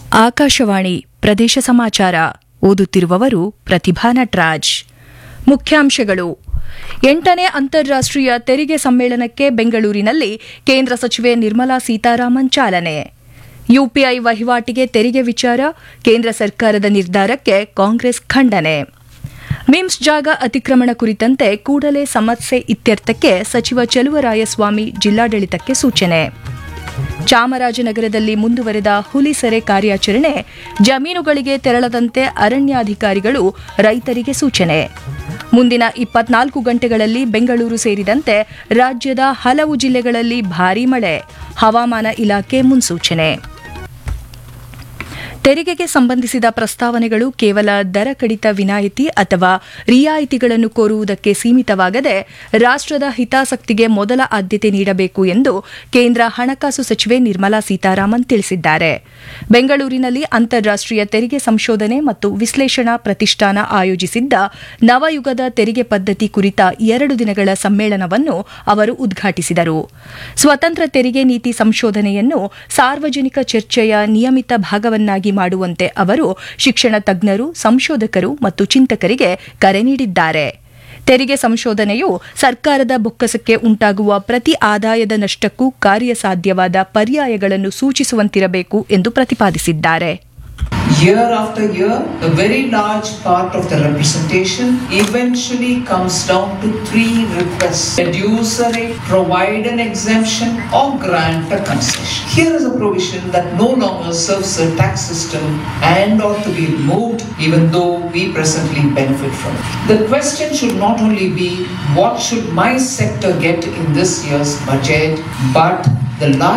ಆಕಾಶವಾಣಿ ಪ್ರದೇಶ ಸಮಾಚಾರ ಓದುತ್ತಿರುವವರು ಪ್ರತಿಭಾ ನಟರಾಜ್ ಮುಖ್ಯಾಂಶಗಳು ಎಂಟನೇ ಅಂತಾರಾಷ್ಟೀಯ ತೆರಿಗೆ ಸಮ್ಮೇಳನಕ್ಕೆ ಬೆಂಗಳೂರಿನಲ್ಲಿ ಕೇಂದ್ರ ಸಚಿವೆ ನಿರ್ಮಲಾ ಸೀತಾರಾಮನ್ ಚಾಲನೆ ಯುಪಿಐ ವಹಿವಾಟಿಗೆ ತೆರಿಗೆ ವಿಚಾರ ಕೇಂದ್ರ ಸರ್ಕಾರದ ನಿರ್ಧಾರಕ್ಕೆ ಕಾಂಗ್ರೆಸ್ ಖಂಡನೆ ಮಿಮ್ಸ್ ಜಾಗ ಅತಿಕ್ರಮಣ ಕುರಿತಂತೆ ಕೂಡಲೇ ಸಮಸ್ಯೆ ಇತ್ಯರ್ಥಕ್ಕೆ ಸಚಿವ ಚಲುವರಾಯಸ್ವಾಮಿ ಜಿಲ್ಲಾಡಳಿತಕ್ಕೆ ಸೂಚನೆ ಚಾಮರಾಜನಗರದಲ್ಲಿ ಮುಂದುವರೆದ ಹುಲಿ ಸೆರೆ ಕಾರ್ಯಾಚರಣೆ ಜಮೀನುಗಳಿಗೆ ತೆರಳದಂತೆ ಅರಣ್ಯಾಧಿಕಾರಿಗಳು ರೈತರಿಗೆ ಸೂಚನೆ ಮುಂದಿನ ಇಪ್ಪತ್ನಾಲ್ಕು ಗಂಟೆಗಳಲ್ಲಿ ಬೆಂಗಳೂರು ಸೇರಿದಂತೆ ರಾಜ್ಯದ ಹಲವು ಜಿಲ್ಲೆಗಳಲ್ಲಿ ಭಾರೀ ಮಳೆ ಹವಾಮಾನ ಇಲಾಖೆ ಮುನ್ಸೂಚನೆ ತೆರಿಗೆಗೆ ಸಂಬಂಧಿಸಿದ ಪ್ರಸ್ತಾವನೆಗಳು ಕೇವಲ ದರ ಕಡಿತ ವಿನಾಯಿತಿ ಅಥವಾ ರಿಯಾಯಿತಿಗಳನ್ನು ಕೋರುವುದಕ್ಕೆ ಸೀಮಿತವಾಗದೆ ರಾಷ್ಟ್ರದ ಹಿತಾಸಕ್ತಿಗೆ ಮೊದಲ ಆದ್ಯತೆ ನೀಡಬೇಕು ಎಂದು ಕೇಂದ್ರ ಹಣಕಾಸು ಸಚಿವೆ ನಿರ್ಮಲಾ ಸೀತಾರಾಮನ್ ತಿಳಿಸಿದ್ದಾರೆ ಬೆಂಗಳೂರಿನಲ್ಲಿ ಅಂತಾರಾಷ್ಟೀಯ ತೆರಿಗೆ ಸಂಶೋಧನೆ ಮತ್ತು ವಿಶ್ಲೇಷಣಾ ಪ್ರತಿಷ್ಠಾನ ಆಯೋಜಿಸಿದ್ದ ನವಯುಗದ ತೆರಿಗೆ ಪದ್ಧತಿ ಕುರಿತ ಎರಡು ದಿನಗಳ ಸಮ್ಮೇಳನವನ್ನು ಅವರು ಉದ್ಘಾಟಿಸಿದರು ಸ್ವತಂತ್ರ ತೆರಿಗೆ ನೀತಿ ಸಂಶೋಧನೆಯನ್ನು ಸಾರ್ವಜನಿಕ ಚರ್ಚೆಯ ನಿಯಮಿತ ಭಾಗವನ್ನಾಗಿ ಮಾಡುವಂತೆ ಅವರು ಶಿಕ್ಷಣ ತಜ್ಞರು ಸಂಶೋಧಕರು ಮತ್ತು ಚಿಂತಕರಿಗೆ ಕರೆ ನೀಡಿದ್ದಾರೆ ತೆರಿಗೆ ಸಂಶೋಧನೆಯು ಸರ್ಕಾರದ ಬೊಕ್ಕಸಕ್ಕೆ ಉಂಟಾಗುವ ಪ್ರತಿ ಆದಾಯದ ನಷ್ಟಕ್ಕೂ ಕಾರ್ಯಸಾಧ್ಯವಾದ ಪರ್ಯಾಯಗಳನ್ನು ಸೂಚಿಸುವಂತಿರಬೇಕು ಎಂದು ಪ್ರತಿಪಾದಿಸಿದ್ದಾರೆ Year after year, a very large part of the representation eventually comes down to three requests. Reduce a rate, provide an exemption, or grant a concession. Here is a provision that no longer serves the tax system and ought to be removed even though we presently benefit from it. The question should not only be what should my sector get in this year's budget, but the large